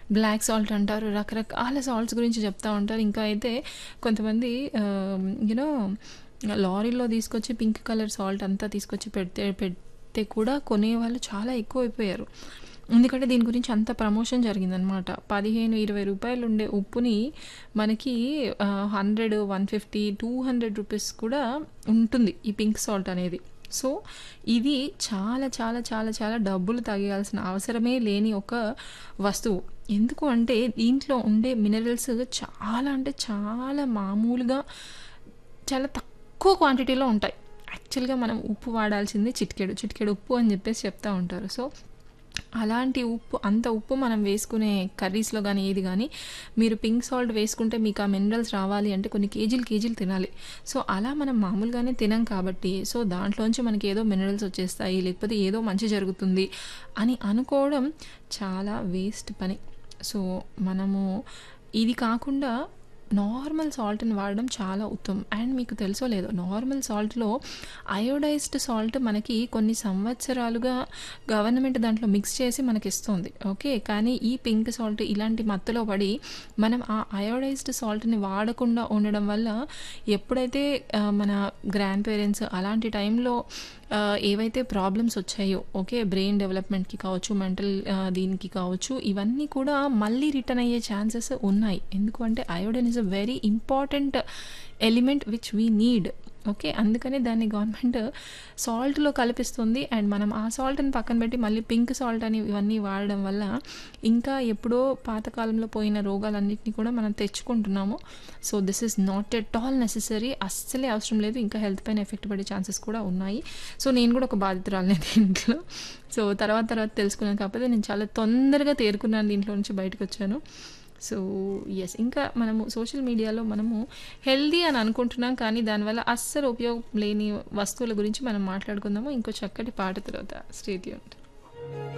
black salt అంటారు రకరకాల salts గురించి చెప్తా ఉంటారు ఇంకా అయితే కొంతమంది యూనో లారీలో తీసుకొచ్చి పింక్ కలర్ సాల్ట్ అంతా తీసుకొచ్చి పెడితే పెడితే కూడా కొనేవాళ్ళు చాలా ఎక్కువ అయిపోయారు ఎందుకంటే దీని గురించి అంత ప్రమోషన్ జరిగిందనమాట పదిహేను ఇరవై రూపాయలు ఉండే ఉప్పుని మనకి hundred one fifty two hundred rupees కూడా ఉంటుంది ఈ పింక్ సాల్ట్ అనేది సో ఇది చాలా చాలా చాలా చాలా డబ్బులు తగ్గాల్సిన అవసరమే లేని ఒక వస్తువు ఎందుకు అంటే దీంట్లో ఉండే మినరల్స్ చాలా అంటే చాలా మామూలుగా చాలా తక్కువ క్వాంటిటీలో ఉంటాయి యాక్చువల్గా మనం ఉప్పు వాడాల్సింది చిటికెడు చిటికెడు ఉప్పు అని చెప్పేసి చెప్తా ఉంటారు సో అలాంటి ఉప్పు అంత ఉప్పు మనం వేసుకునే కర్రీస్లో కానీ ఏది కానీ మీరు పింక్ సాల్ట్ వేసుకుంటే మీకు ఆ మినరల్స్ రావాలి అంటే కొన్ని కేజీలు కేజీలు తినాలి సో అలా మనం మామూలుగానే తినాం కాబట్టి సో దాంట్లోంచి మనకి ఏదో మినరల్స్ వచ్చేస్తాయి లేకపోతే ఏదో మంచి జరుగుతుంది అని అనుకోవడం చాలా వేస్ట్ పని సో మనము ఇది కాకుండా నార్మల్ సాల్ట్ని వాడడం చాలా ఉత్తమం అండ్ మీకు తెలుసో లేదో నార్మల్ సాల్ట్లో అయోడైజ్డ్ సాల్ట్ మనకి కొన్ని సంవత్సరాలుగా గవర్నమెంట్ దాంట్లో మిక్స్ చేసి మనకి ఇస్తుంది ఓకే కానీ ఈ పింక్ సాల్ట్ ఇలాంటి మత్తులో పడి మనం ఆ అయోడైజ్డ్ సాల్ట్ని వాడకుండా ఉండడం వల్ల ఎప్పుడైతే మన గ్రాండ్ పేరెంట్స్ అలాంటి టైంలో ఏవైతే ప్రాబ్లమ్స్ వచ్చాయో ఓకే బ్రెయిన్ డెవలప్మెంట్కి కావచ్చు మెంటల్ దీనికి కావచ్చు ఇవన్నీ కూడా మళ్ళీ రిటర్న్ అయ్యే ఛాన్సెస్ ఉన్నాయి ఎందుకు అంటే iodine is a very important element which we need okay అందుకనే దాన్ని గవర్నమెంట్ సాల్ట్లో కల్పిస్తుంది అండ్ మనం ఆ సాల్ట్ని పక్కన పెట్టి మళ్ళీ పింక్ సాల్ట్ అని ఇవన్నీ వాడడం వల్ల ఇంకా ఎప్పుడో పాతకాలంలో పోయిన రోగాలన్నింటినీ కూడా మనం తెచ్చుకుంటున్నాము so this is not at all necessary అస్సలే అవసరం లేదు ఇంకా హెల్త్ పైన ఎఫెక్ట్ పడే ఛాన్సెస్ కూడా ఉన్నాయి సో నేను కూడా ఒక బాధితురాలనే దీంట్లో సో తర్వాత తర్వాత తెలుసుకున్నాను కాకపోతే నేను చాలా తొందరగా తేరుకున్నాను దీంట్లో నుంచి బయటకు వచ్చాను సో ఎస్ ఇంకా మనము సోషల్ మీడియాలో మనము హెల్దీ అని అనుకుంటున్నాం కానీ దానివల్ల అస్సలు ఉపయోగం లేని వస్తువుల గురించి మనం మాట్లాడుకుందాము ఇంకో చక్కటి పాట తర్వాత స్టేట్ యూనిట్